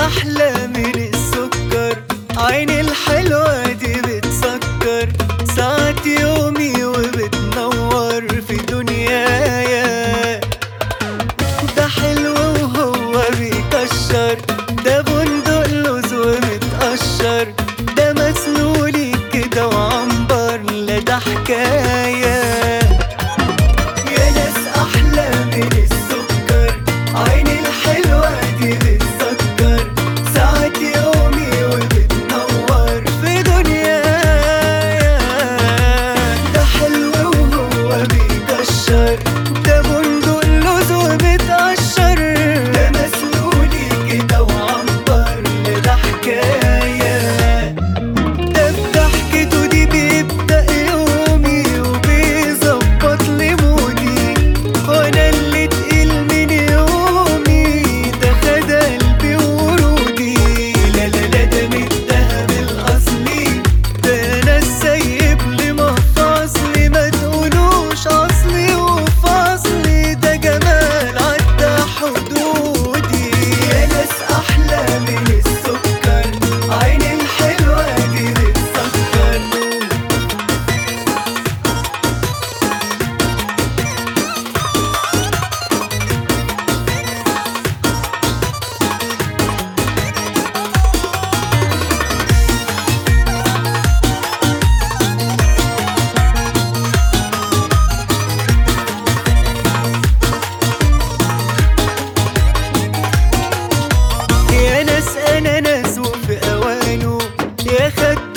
أحلى من السكر عيني الحلوة دي بتسكر ساعات يومي وبتنور في دنيايا ده حلو وهو بيكشر ده بندق لوز ومتقشر ده مسلولي كده وعنبر لا ده حكايه يا ناس احلى من السكر عيني الحلوه دي بتسكر ساعات يومي وبتنور في دنيايا ده حلو وهو بيكشر ده بندق لوز وبتقشر ده مسلولي كده وعنبر ده حكايه ده بضحكته دي بيبدأ يومي وبيظبط لي مودي وانا اللي تقيل من يومي ده خد قلبي ورودي لا لا لا ده من الدهب الأصلي ده انا السايب لي مفاصلي ما تقولوش أصلي وفاصلي ده جمال عدى حدودي يا ناس أحلى من السكر عيني الحلوة دي بتسكر يا ناس انا ناس وفي اوانه يا خد